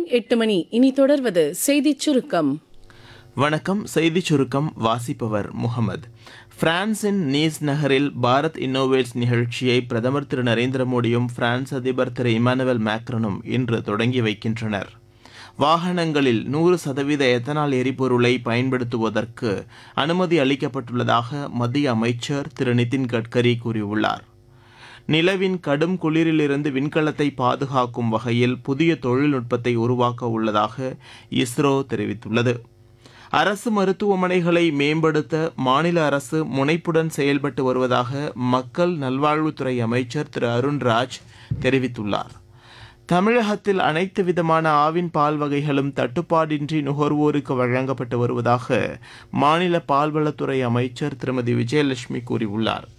எட்டு மணி இனி தொடர்வது செய்திச் சுருக்கம் வணக்கம் செய்திச் சுருக்கம் வாசிப்பவர் முகமது பிரான்சின் நீஸ் நகரில் பாரத் இன்னோவேட்ஸ் நிகழ்ச்சியை பிரதமர் திரு நரேந்திர மோடியும் பிரான்ஸ் அதிபர் திரு இமானுவேல் மேக்ரனும் இன்று தொடங்கி வைக்கின்றனர் வாகனங்களில் நூறு சதவீத எத்தனால் எரிபொருளை பயன்படுத்துவதற்கு அனுமதி அளிக்கப்பட்டுள்ளதாக மத்திய அமைச்சர் திரு நிதின் கட்கரி கூறியுள்ளார் நிலவின் கடும் குளிரிலிருந்து விண்கலத்தை பாதுகாக்கும் வகையில் புதிய தொழில்நுட்பத்தை உருவாக்க உள்ளதாக இஸ்ரோ தெரிவித்துள்ளது அரசு மருத்துவமனைகளை மேம்படுத்த மாநில அரசு முனைப்புடன் செயல்பட்டு வருவதாக மக்கள் நல்வாழ்வுத்துறை அமைச்சர் திரு அருண்ராஜ் தெரிவித்துள்ளார் தமிழகத்தில் அனைத்து விதமான ஆவின் பால் வகைகளும் தட்டுப்பாடின்றி நுகர்வோருக்கு வழங்கப்பட்டு வருவதாக மாநில பால்வளத்துறை அமைச்சர் திருமதி விஜயலட்சுமி கூறியுள்ளார்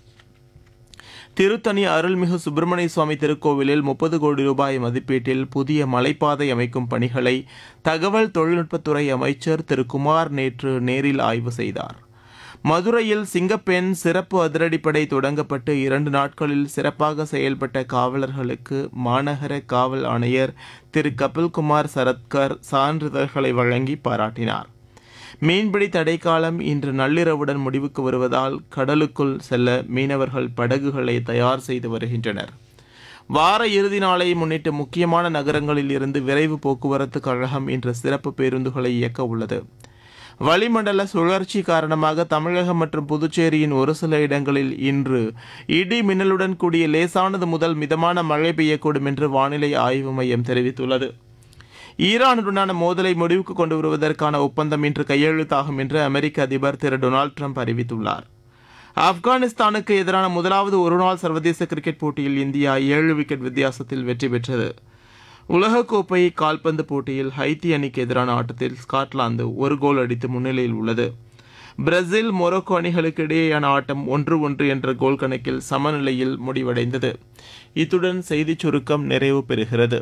திருத்தணி அருள்மிகு சுப்பிரமணிய சுவாமி திருக்கோவிலில் முப்பது கோடி ரூபாய் மதிப்பீட்டில் புதிய மலைப்பாதை அமைக்கும் பணிகளை தகவல் தொழில்நுட்பத்துறை அமைச்சர் திரு குமார் நேற்று நேரில் ஆய்வு செய்தார் மதுரையில் சிங்கப்பெண் சிறப்பு அதிரடிப்படை தொடங்கப்பட்டு இரண்டு நாட்களில் சிறப்பாக செயல்பட்ட காவலர்களுக்கு மாநகர காவல் ஆணையர் திரு கபில்குமார் சரத்கர் சான்றிதழ்களை வழங்கி பாராட்டினார் மீன்பிடி தடைக்காலம் இன்று நள்ளிரவுடன் முடிவுக்கு வருவதால் கடலுக்குள் செல்ல மீனவர்கள் படகுகளை தயார் செய்து வருகின்றனர் வார இறுதி நாளை முன்னிட்டு முக்கியமான நகரங்களில் இருந்து விரைவு போக்குவரத்து கழகம் இன்று சிறப்பு பேருந்துகளை இயக்க உள்ளது வளிமண்டல சுழற்சி காரணமாக தமிழகம் மற்றும் புதுச்சேரியின் ஒரு சில இடங்களில் இன்று இடி மின்னலுடன் கூடிய லேசானது முதல் மிதமான மழை பெய்யக்கூடும் என்று வானிலை ஆய்வு மையம் தெரிவித்துள்ளது ஈரானுடனான மோதலை முடிவுக்கு கொண்டு வருவதற்கான ஒப்பந்தம் இன்று கையெழுத்தாகும் என்று அமெரிக்க அதிபர் திரு டொனால்டு ட்ரம்ப் அறிவித்துள்ளார் ஆப்கானிஸ்தானுக்கு எதிரான முதலாவது ஒருநாள் சர்வதேச கிரிக்கெட் போட்டியில் இந்தியா ஏழு விக்கெட் வித்தியாசத்தில் வெற்றி பெற்றது உலகக்கோப்பை கால்பந்து போட்டியில் ஹைத்தி அணிக்கு எதிரான ஆட்டத்தில் ஸ்காட்லாந்து ஒரு கோல் அடித்து முன்னிலையில் உள்ளது பிரேசில் மொரோக்கோ அணிகளுக்கு இடையேயான ஆட்டம் ஒன்று ஒன்று என்ற கோல் கணக்கில் சமநிலையில் முடிவடைந்தது இத்துடன் செய்திச் சுருக்கம் நிறைவு பெறுகிறது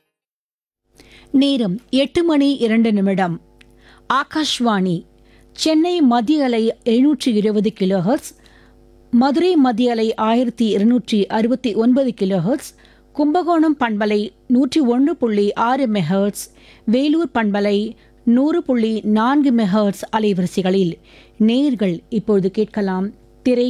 நேரம் எட்டு மணி இரண்டு நிமிடம் ஆகாஷ்வாணி சென்னை மத்திய அலை எழுநூற்றி இருபது கிலோஹர்ட்ஸ் மதுரை மத்திய அலை ஆயிரத்தி இருநூற்றி அறுபத்தி ஒன்பது கிலோஹர்ட்ஸ் கும்பகோணம் பண்பலை நூற்றி ஒன்று புள்ளி ஆறு மெஹர்ட்ஸ் வேலூர் பண்பலை நூறு புள்ளி நான்கு மெஹர்ட்ஸ் அலைவரிசைகளில் நேர்கள் இப்பொழுது கேட்கலாம் திரை